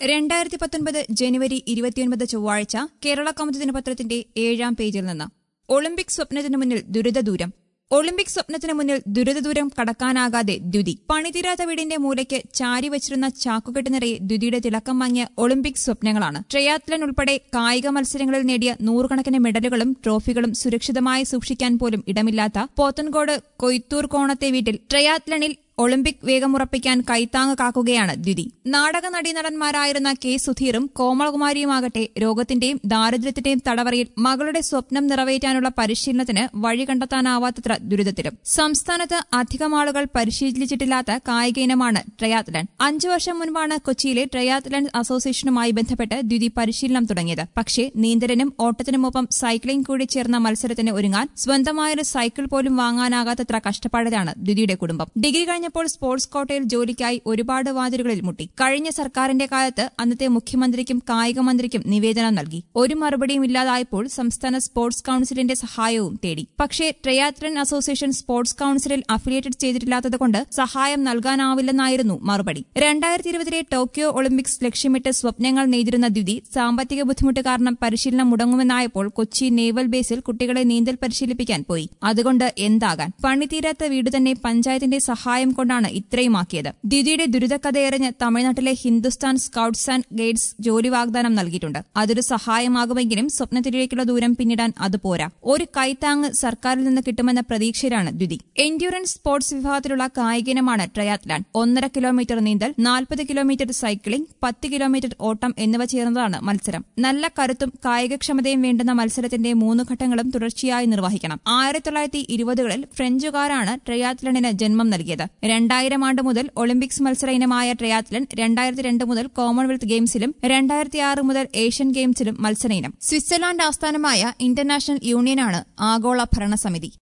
രണ്ടായിരത്തി പത്തൊൻപത് ജനുവരി ഇരുപത്തിയൊൻപത് ചൊവ്വാഴ്ച കേരള കൗമുദി ദിനപത്രത്തിന്റെ ഏഴാം പേജിൽ നിന്ന് ഒളിമ്പിക് സ്വപ്നത്തിനു മുന്നിൽ ദുരിതദൂരം ഒളിമ്പിക് സ്വപ്നത്തിനു മുന്നിൽ ദുരിതദൂരം കടക്കാനാകാതെ ദ്യുതി പണിതീരാത്ത വീടിന്റെ മൂലയ്ക്ക് ചാരി വച്ചിരുന്ന ചാക്കുകെട്ട് നിറയെ ദ്യുതിയുടെ തിളക്കം വാങ്ങിയ ഒളിമ്പിക് സ്വപ്നങ്ങളാണ് ട്രയാത്ലൻ ഉൾപ്പെടെ കായിക മത്സരങ്ങളിൽ നേടിയ നൂറുകണക്കിന് മെഡലുകളും ട്രോഫികളും സുരക്ഷിതമായി സൂക്ഷിക്കാൻ പോലും ഇടമില്ലാത്ത പോത്തൻകോട് കൊയ്ത്തൂർ കോണത്തെ വീട്ടിൽ ട്രയാത്ലണിൽ ഒളിമ്പിക് വേഗമുറപ്പിക്കാൻ കൈത്താങ് കാക്കുകയാണ് ദ്യുതി നാടക നടീനടന്മാരായിരുന്ന കെ സുധീറും കോമളകുമാരിയുമാകട്ടെ രോഗത്തിന്റെയും ദാരിദ്ര്യത്തിന്റെയും തടവറയിൽ മകളുടെ സ്വപ്നം നിറവേറ്റാനുള്ള പരിശീലനത്തിന് വഴി കണ്ടെത്താനാവാത്തത്ര ദുരിതത്തിലും സംസ്ഥാനത്ത് അധികം ആളുകൾ പരിശീലിച്ചിട്ടില്ലാത്ത കായിക ഇനമാണ് ട്രയാത്ലൺ അഞ്ചു വർഷം മുൻപാണ് കൊച്ചിയിലെ ട്രയാത്ലൺ അസോസിയേഷനുമായി ബന്ധപ്പെട്ട് ദ്യുതി പരിശീലനം തുടങ്ങിയത് പക്ഷേ നീന്തലിനും ഓട്ടത്തിനുമൊപ്പം സൈക്ലിംഗ് കൂടി ചേർന്ന മത്സരത്തിന് ഒരുങ്ങാൻ സ്വന്തമായൊരു സൈക്കിൾ പോലും വാങ്ങാനാകാത്തത്ര കഷ്ടപ്പാടിലാണ് ദ്യുതിയുടെ കുടുംബം ഡിഗ്രി കഴിഞ്ഞപ്പോൾ സ്പോർട്സ് കോട്ടയിൽ ജോലിക്കായി ഒരുപാട് വാതിലുകളിൽ മുട്ടി കഴിഞ്ഞ സർക്കാരിന്റെ കാലത്ത് അന്നത്തെ മുഖ്യമന്ത്രിക്കും കായിക മന്ത്രിക്കും നിവേദനം നൽകി ഒരു മറുപടിയും ഇല്ലാതായപ്പോൾ സംസ്ഥാന സ്പോർട്സ് കൌൺസിലിന്റെ സഹായവും തേടി പക്ഷേ ട്രയാത്ലൻ അസോസിയേഷൻ സ്പോർട്സ് കൌൺസിലിൽ അഫിലിയേറ്റഡ് ചെയ്തിട്ടില്ലാത്തതുകൊണ്ട് സഹായം നൽകാനാവില്ലെന്നായിരുന്നു മറുപടി രണ്ടായിരത്തി ഇരുപതിലെ ടോക്കിയോ ഒളിമ്പിക്സ് ലക്ഷ്യമിട്ട് സ്വപ്നങ്ങൾ നെയ്തിരുന്ന ദ്യുതി സാമ്പത്തിക ബുദ്ധിമുട്ട് കാരണം പരിശീലനം മുടങ്ങുമെന്നായപ്പോൾ കൊച്ചി നേവൽ ബേസിൽ കുട്ടികളെ നീന്തൽ പരിശീലിപ്പിക്കാൻ പോയി അതുകൊണ്ട് എന്താകാൻ പണിതീരാത്ത വീട് തന്നെ പഞ്ചായത്തിന്റെ സഹായം കൊണ്ടാണ് ഇത്രയുമാക്കിയത് ദ്യുതിയുടെ ദുരിതക്കഥയെറിഞ്ഞ് തമിഴ്നാട്ടിലെ ഹിന്ദുസ്ഥാൻ സ്കൌട്ട്സ് ആൻഡ് ഗൈഡ്സ് ജോലി വാഗ്ദാനം നൽകിയിട്ടുണ്ട് അതൊരു സഹായമാകുമെങ്കിലും സ്വപ്നത്തിലേക്കുള്ള ദൂരം പിന്നിടാൻ അത് പോരാ ഒരു കൈത്താങ് സർക്കാരിൽ നിന്ന് കിട്ടുമെന്ന പ്രതീക്ഷയിലാണ് ദ്യുതി എൻഡ്യൂറൻസ് സ്പോർട്സ് വിഭാഗത്തിലുള്ള കായികയിനമാണ് ട്രയാത്ലാൻ ഒന്നര കിലോമീറ്റർ നീന്തൽ നാൽപ്പത് കിലോമീറ്റർ സൈക്ലിംഗ് പത്ത് കിലോമീറ്റർ ഓട്ടം എന്നിവ ചേർന്നതാണ് മത്സരം നല്ല കരുത്തും കായികക്ഷമതയും വേണ്ടുന്ന മത്സരത്തിന്റെ മൂന്ന് ഘട്ടങ്ങളും തുടർച്ചയായി നിർവഹിക്കണം ആയിരത്തി തൊള്ളായിരത്തി ഇരുപതുകളിൽ ഫ്രഞ്ചുകാരാണ് ട്രയാത്ലണിന് ജന്മം നൽകിയത് രണ്ടായിരം ആണ്ട് മുതൽ ഒളിമ്പിക്സ് മത്സര ഇനമായ ട്രയാത്ലൻ രണ്ടായിരത്തി രണ്ട് മുതൽ കോമൺവെൽത്ത് ഗെയിംസിലും രണ്ടായിരത്തി ആറ് മുതൽ ഏഷ്യൻ ഗെയിംസിലും മത്സര ഇനം സ്വിറ്റ്സർലാൻഡ് ആസ്ഥാനമായ ഇന്റർനാഷണൽ യൂണിയനാണ് ആഗോള ഭരണസമിതി